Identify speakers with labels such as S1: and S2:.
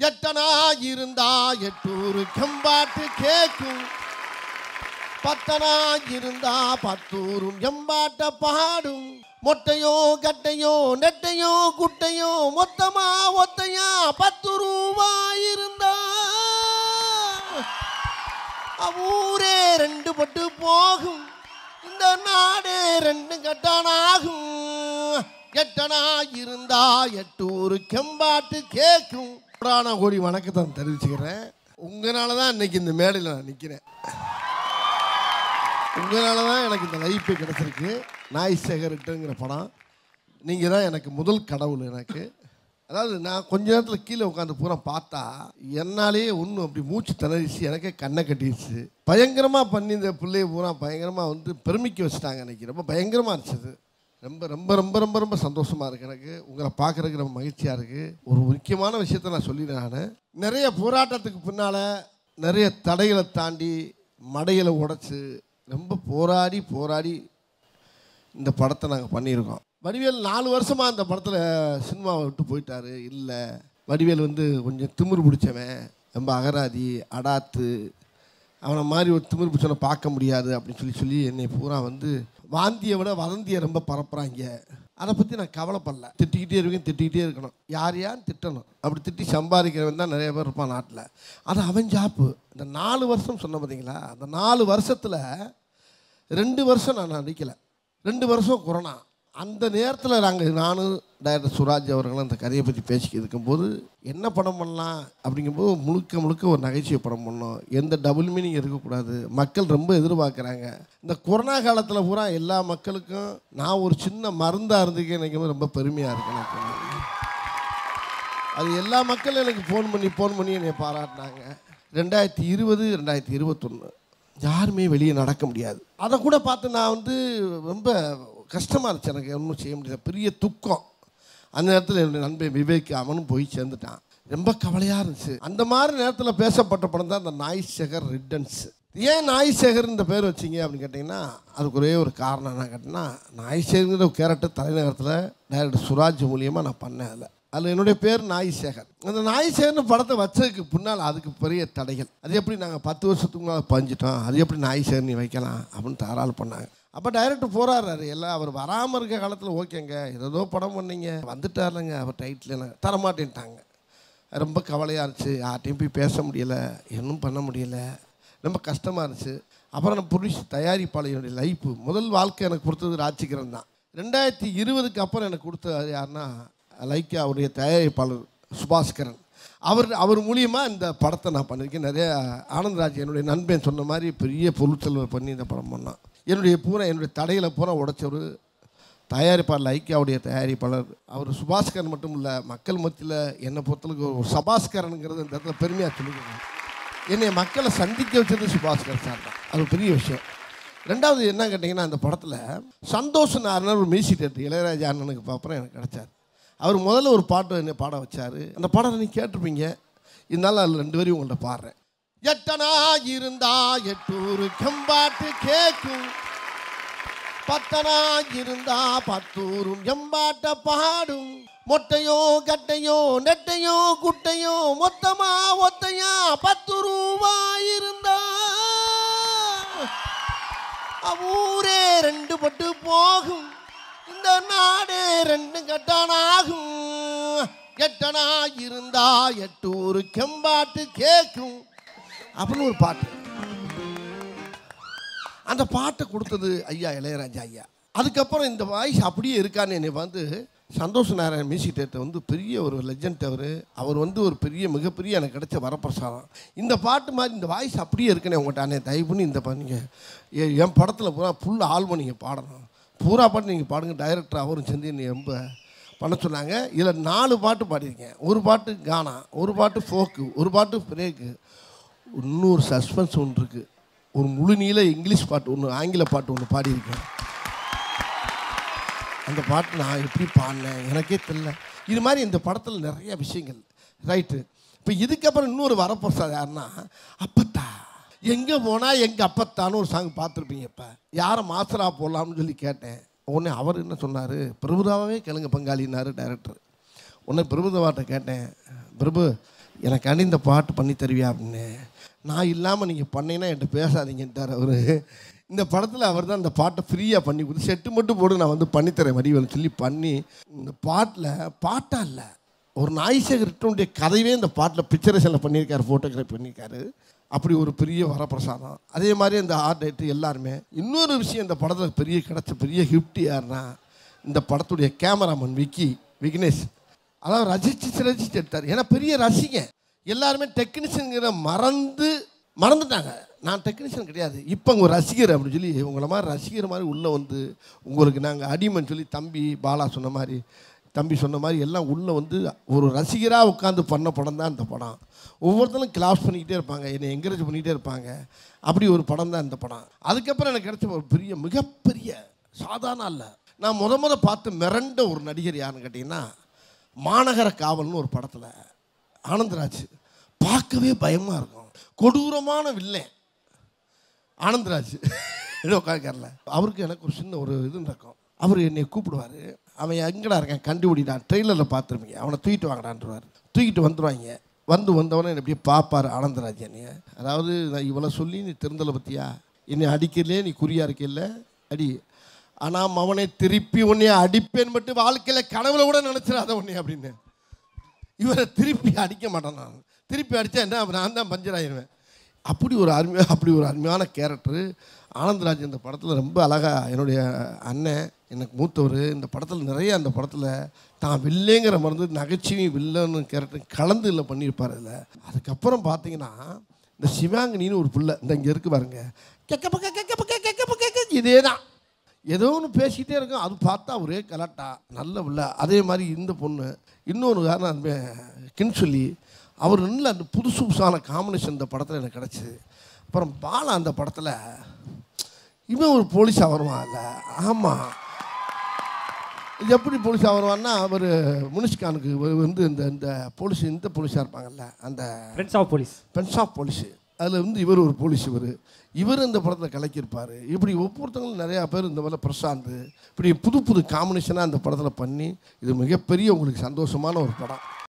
S1: எட்டனா இருந்தா எட்டூரு கம்பாட்டு கேக்கும் பத்தனா இருந்தா பத்தூரும் எம்பாட்ட பாடும் மொட்டையோ கட்டையோ நெட்டையோ குட்டையோ மொத்தமா ஒத்தையா பத்து ரூபாய் இருந்தா ஊரே ரெண்டு பட்டு போகும் இந்த நாடே ரெண்டு கட்டானாகும் எட்டனா இருந்தா எட்டூரு கெம்பாட்டு கேக்கும் புராண கோடி வணக்கத்தை நான் தெரிவிச்சுக்கிறேன் உங்களால தான் இன்னைக்கு இந்த மேடையில் நான் நிற்கிறேன் உங்களால தான் எனக்கு இந்த லைஃபே கிடச்சிருக்கு நாய் சேகரிட்டுங்கிற படம் நீங்கள் தான் எனக்கு முதல் கடவுள் எனக்கு அதாவது நான் கொஞ்ச நேரத்தில் கீழே உட்காந்து பூரா பார்த்தா என்னாலேயே ஒன்றும் அப்படி மூச்சு திணறிச்சு எனக்கே கண்ணை கட்டிடுச்சு பயங்கரமாக பண்ணி இந்த பிள்ளைய பூரா பயங்கரமாக வந்து பெருமிக்க வச்சுட்டாங்க அன்னைக்கு ரொம்ப பயங்கரமாக இருந்துச்சு ரொம்ப ரொம்ப ரொம்ப ரொம்ப ரொம்ப சந்தோஷமாக இருக்குது எனக்கு உங்களை பார்க்குறதுக்கு ரொம்ப மகிழ்ச்சியாக இருக்குது ஒரு முக்கியமான விஷயத்த நான் சொல்லிடுறேன் நான் நிறைய போராட்டத்துக்கு பின்னால் நிறைய தடைகளை தாண்டி மடைகளை உடைச்சு ரொம்ப போராடி போராடி இந்த படத்தை நாங்கள் பண்ணியிருக்கோம் வடிவேல் நாலு வருஷமாக அந்த படத்தில் சினிமாவை விட்டு போயிட்டாரு இல்லை வடிவேல் வந்து கொஞ்சம் திமிரு பிடிச்சவன் ரொம்ப அகராதி அடாத்து அவனை மாதிரி ஒரு திமிரு பிடிச்சவனை பார்க்க முடியாது அப்படின்னு சொல்லி சொல்லி என்னை பூரா வந்து வாந்தியை விட வதந்தியை ரொம்ப பரப்புகிறாங்க அதை பற்றி நான் கவலைப்படல திட்டிக்கிட்டே இருக்கேன் திட்டிக்கிட்டே இருக்கணும் யார் யார் திட்டணும் அப்படி திட்டி சம்பாதிக்கிறவன் தான் நிறைய பேர் இருப்பான் நாட்டில் அது அவன் ஜாப்பு இந்த நாலு வருஷம் சொன்ன பார்த்தீங்களா அந்த நாலு வருஷத்தில் ரெண்டு வருஷம் நான் நடிக்கலை ரெண்டு வருஷம் கொரோனா அந்த நேரத்தில் நாங்கள் நானும் டைரக்டர் சுராஜ் அவர்களும் அந்த கதையை பற்றி பேசிக்கிட்டு இருக்கும்போது என்ன படம் பண்ணலாம் அப்படிங்கும்போது முழுக்க முழுக்க ஒரு நகைச்சுவை படம் பண்ணோம் எந்த டபுள் மீனிங் இருக்கக்கூடாது மக்கள் ரொம்ப எதிர்பார்க்குறாங்க இந்த கொரோனா காலத்தில் பூரா எல்லா மக்களுக்கும் நான் ஒரு சின்ன மருந்தாக இருந்துக்கே நினைக்கும் ரொம்ப பெருமையாக இருக்கு எனக்கு அது எல்லா மக்களும் எனக்கு ஃபோன் பண்ணி ஃபோன் பண்ணி என்னை பாராட்டினாங்க ரெண்டாயிரத்தி இருபது ரெண்டாயிரத்தி இருபத்தொன்று யாருமே வெளியே நடக்க முடியாது அதை கூட பார்த்து நான் வந்து ரொம்ப கஷ்டமாக இருந்துச்சு எனக்கு ஒன்றும் செய்ய முடியல பெரிய துக்கம் அந்த நேரத்தில் என்னுடைய நண்பன் விவேக் அவனும் போய் சேர்ந்துட்டான் ரொம்ப கவலையாக இருந்துச்சு அந்த மாதிரி நேரத்தில் பேசப்பட்ட படம் தான் அந்த நாய் சேகர் ரிட்டன்ஸ் ஏன் நாய் சேகர் இந்த பேர் வச்சீங்க அப்படின்னு கேட்டிங்கன்னா அதுக்கு ஒரே ஒரு காரணம் என்ன கேட்டிங்கன்னா நாய் சேகர்ங்கிற ஒரு கேரக்டர் தலைநகரத்தில் டைரக்டர் சுராஜ் மூலியமாக நான் பண்ணேன் அதில் அதில் என்னுடைய பேர் நாய் சேகர் அந்த நாய் சேகர்னு படத்தை வச்சதுக்கு பின்னால் அதுக்கு பெரிய தடைகள் அது எப்படி நாங்கள் பத்து வருஷத்துக்கு முன்னால் பஞ்சிட்டோம் அது எப்படி நாய் சேகர் நீ வைக்கலாம் அப்படின்னு தாராள் பண்ணாங்க அப்போ டைரக்டர் போகிறாரு எல்லாம் அவர் வராமல் இருக்க காலத்தில் ஓகேங்க ஏதோ படம் பண்ணீங்க வந்துட்டாருலங்க அவர் டைட்டில் தரமாட்டேன்ட்டாங்க ரொம்ப கவலையாக இருந்துச்சு யார்ட்டையும் போய் பேச முடியலை இன்னும் பண்ண முடியல ரொம்ப கஷ்டமாக இருந்துச்சு அப்புறம் நான் புரிஷ் தயாரிப்பாளையனுடைய லைஃப் முதல் வாழ்க்கை எனக்கு கொடுத்தது ராஜ்கிரண் தான் ரெண்டாயிரத்தி இருபதுக்கு அப்புறம் எனக்கு கொடுத்தது யாருன்னா லைக்காவுடைய தயாரிப்பாளர் சுபாஸ்கரன் அவர் அவர் மூலியமாக இந்த படத்தை நான் பண்ணியிருக்கேன் நிறைய ஆனந்தராஜ் என்னுடைய நண்பன் சொன்ன மாதிரி பெரிய பொருட்செல்வர் பண்ணி இந்த படம் பண்ணோம் என்னுடைய பூரா என்னுடைய தடைகளை பூரா உடைச்சவர் தயாரிப்பாளர் ஐக்கியாவுடைய தயாரிப்பாளர் அவர் சுபாஸ்கரன் மட்டும் இல்லை மக்கள் மத்தியில் என்னை பொறுத்தளவுக்கு ஒரு சபாஸ்கரனுங்கிறது இந்த இடத்துல பெருமையாக சொல்லிக்கிறேன் என்னை மக்களை சந்திக்க வச்சது சுபாஸ்கர் சார் தான் அது ஒரு பெரிய விஷயம் ரெண்டாவது என்ன கேட்டிங்கன்னா அந்த படத்தில் சந்தோஷ் நாரனர் ஒரு மியூசிக் டேரக்டர் இளையராஜா அண்ணனுக்கு அப்புறம் எனக்கு கிடச்சார் அவர் முதல்ல ஒரு பாட்டு என்னை பாட வச்சார் அந்த பாடத்தை நீ கேட்டிருப்பீங்க இருந்தாலும் அதில் ரெண்டு பேரையும் உங்கள்கிட்ட பாடுறேன் எட்டனா இருந்தா எட்டூரு கம்பாட்டு கேக்கும் பத்தனா இருந்தா பத்தூரும் எம்பாட்ட பாடும் மொட்டையோ கட்டையோ நெட்டையோ குட்டையோ மொத்தமா ஒத்தையா பத்து ரூபாய் இருந்தா ஊரே ரெண்டு பட்டு போகும் இந்த நாடே ரெண்டு கட்டானாகும் எட்டனா இருந்தா எட்டூரு கெம்பாட்டு கேக்கும் அப்படின்னு ஒரு பாட்டு அந்த பாட்டை கொடுத்தது ஐயா இளையராஜா ஐயா அதுக்கப்புறம் இந்த வாய்ஸ் அப்படியே இருக்கான்னு என்னை வந்து சந்தோஷ் நாராயண் மியூசிக் டேரக்டர் வந்து பெரிய ஒரு லெஜண்ட் அவர் அவர் வந்து ஒரு பெரிய மிகப்பெரிய எனக்கு கிடைச்ச வரப்பிரசாதம் இந்த பாட்டு மாதிரி இந்த வாய்ஸ் அப்படியே இருக்குன்னு உங்கள்கிட்ட அண்ணே தயவு பண்ணி இந்த பண்ணுங்க என் படத்தில் பூரா ஃபுல் ஆல்பம் நீங்கள் பாடணும் பூரா பாட்டு நீங்கள் பாடுங்க டைரக்டர் அவரும் சேர்ந்து என்னை ரொம்ப பண்ண சொன்னாங்க இதில் நாலு பாட்டு பாடியிருக்கேன் ஒரு பாட்டு கானா ஒரு பாட்டு ஃபோக்கு ஒரு பாட்டு பிரேக்கு இன்னொரு சஸ்பென்ஸ் ஒன்று இருக்குது ஒரு முழு நீள இங்கிலீஷ் பாட்டு ஒன்று ஆங்கில பாட்டு ஒன்று பாடியிருக்கேன் அந்த பாட்டு நான் எப்படி பாடினேன் எனக்கே தெரியல இது மாதிரி இந்த படத்தில் நிறைய விஷயங்கள் ரைட்டு இப்போ இதுக்கப்புறம் இன்னொரு வரப்பிரசாத் யாருன்னா அப்பத்தா எங்கே போனால் எங்கள் அப்பத்தான்னு ஒரு சாங் பார்த்துருப்பீங்க இப்போ யாரை மாஸ்டரா போடலாம்னு சொல்லி கேட்டேன் உடனே அவர் என்ன சொன்னார் பிரபுதாவே கேளுங்க பங்காளினாரு டைரக்டர் உடனே பிரபுதவாட்ட கேட்டேன் பிரபு எனக்காண்டி இந்த பாட்டு பண்ணி தருவியா அப்படின்னு நான் இல்லாமல் நீங்கள் பண்ணீங்கன்னா என்கிட்ட பேசாதீங்கன்ட்டார் அவர் இந்த படத்தில் அவர் தான் இந்த பாட்டை ஃப்ரீயாக பண்ணி கொடுத்து செட்டு மட்டும் போட்டு நான் வந்து பண்ணித்தரேன் வடிவல் சொல்லி பண்ணி இந்த பாட்டில் பாட்டாக இல்லை ஒரு நாய்சேகர்கிட்டனுடைய கதையே இந்த பாட்டில் பிக்சரேஷனில் பண்ணியிருக்காரு ஃபோட்டோகிராஃபி பண்ணியிருக்காரு அப்படி ஒரு பெரிய வரப்பிரசாதம் அதே மாதிரி இந்த ஆர்ட் டைட்டு எல்லாருமே இன்னொரு விஷயம் இந்த படத்தில் பெரிய கிடச்ச பெரிய ஹிஃப்ட் யாருன்னா இந்த படத்துடைய கேமராமேன் விக்கி விக்னேஷ் அதாவது ரசிச்சு ரசிச்சு எடுத்தார் ஏன்னா பெரிய ரசிகன் எல்லாருமே டெக்னீஷியனுங்கிற மறந்து மறந்துட்டாங்க நான் டெக்னீஷியன் கிடையாது இப்போ உங்க ரசிகர் அப்படின்னு சொல்லி உங்களை மாதிரி ரசிகர் மாதிரி உள்ளே வந்து உங்களுக்கு நாங்கள் அடிமன் சொல்லி தம்பி பாலா சொன்ன மாதிரி தம்பி சொன்ன மாதிரி எல்லாம் உள்ளே வந்து ஒரு ரசிகராக உட்காந்து பண்ண படம் தான் இந்த படம் ஒவ்வொருத்தரும் கிளாஸ் பண்ணிக்கிட்டே இருப்பாங்க என்னை என்கரேஜ் பண்ணிக்கிட்டே இருப்பாங்க அப்படி ஒரு படம் தான் இந்த படம் அதுக்கப்புறம் எனக்கு கிடைச்ச ஒரு பெரிய மிகப்பெரிய சாதாரண அல்ல நான் முத முத பார்த்து மிரண்ட ஒரு நடிகர் யாருன்னு கேட்டிங்கன்னா மாநகர காவல்னு ஒரு படத்தில் ஆனந்தராஜ் பார்க்கவே பயமாக இருக்கும் கொடூரமான வில்லன் ஆனந்தராஜ் ஏதோ உட்காந்துக்கார்ல அவருக்கு எனக்கு ஒரு சின்ன ஒரு இது இருக்கும் அவர் என்னை கூப்பிடுவார் அவன் எங்கடா இருக்கான் கண்டுபிடிடா ட்ரெயிலரில் பார்த்துருப்பீங்க அவனை தூக்கிட்டு வாங்கடான்றார் தூக்கிட்டு வந்துடுவாங்க வந்து வந்தவொடனே என்னை அப்படியே பார்ப்பார் ஆனந்தராஜ் என்னைய அதாவது நான் இவ்வளோ சொல்லி நீ திருந்தலை பற்றியா என்னை அடிக்கலே நீ குறியா இருக்கல அடி ஆனால் அவனை திருப்பி உன்னைய அடிப்பேன் மட்டும் வாழ்க்கையில் கனவுல கூட நினச்சிடாத உன்னை அப்படின்னு இவரை திருப்பி அடிக்க மாட்டேன் நான் திருப்பி அடித்தா என்ன அப்ப நான் தான் பஞ்சர் ஆயிடுவேன் அப்படி ஒரு அருமையாக அப்படி ஒரு அருமையான கேரக்டரு ஆனந்தராஜ் இந்த படத்தில் ரொம்ப அழகாக என்னுடைய அண்ணன் எனக்கு மூத்தவர் இந்த படத்தில் நிறைய அந்த படத்தில் தான் வில்லேங்கிற மருந்து நகைச்சுவையும் வில்லன்னு கேரக்டர் கலந்து இல்லை பண்ணியிருப்பார் அதில் அதுக்கப்புறம் பார்த்தீங்கன்னா இந்த சிவாங்கினின்னு ஒரு பிள்ளை இந்த இங்கே இருக்கு பாருங்க கெக்க பக்க கெக்க பக்க கெக்க பக்க கெக்க இதே தான் ஏதோ ஒன்று பேசிக்கிட்டே இருக்கும் அது பார்த்தா ஒரே கலாட்டா நல்ல பிள்ளை அதே மாதிரி இந்த பொண்ணு இன்னொரு காரணம் கின் சொல்லி அவர் நல்ல அந்த புதுசு புதுசான காம்பினேஷன் இந்த படத்தில் எனக்கு கிடச்சிது அப்புறம் பாலா அந்த படத்தில் இவன் ஒரு போலீஸாக வருவான் இல்லை ஆமாம் இது எப்படி போலீஸாக வருவான்னா அவர் முனிஷ்கானுக்கு வந்து இந்த இந்த போலீஸ் இந்த போலீஸாக இருப்பாங்கல்ல அந்த
S2: friends of police
S1: Punjab police அதில் வந்து இவர் ஒரு போலீஸ் இவர் இவர் இந்த படத்தில் கலக்கியிருப்பார் இப்படி ஒவ்வொருத்தங்களும் நிறையா பேர் இந்த மாதிரி பிரசாந்த் இப்படி புது புது காம்பினேஷனாக அந்த படத்தில் பண்ணி இது மிகப்பெரிய உங்களுக்கு சந்தோஷமான ஒரு படம்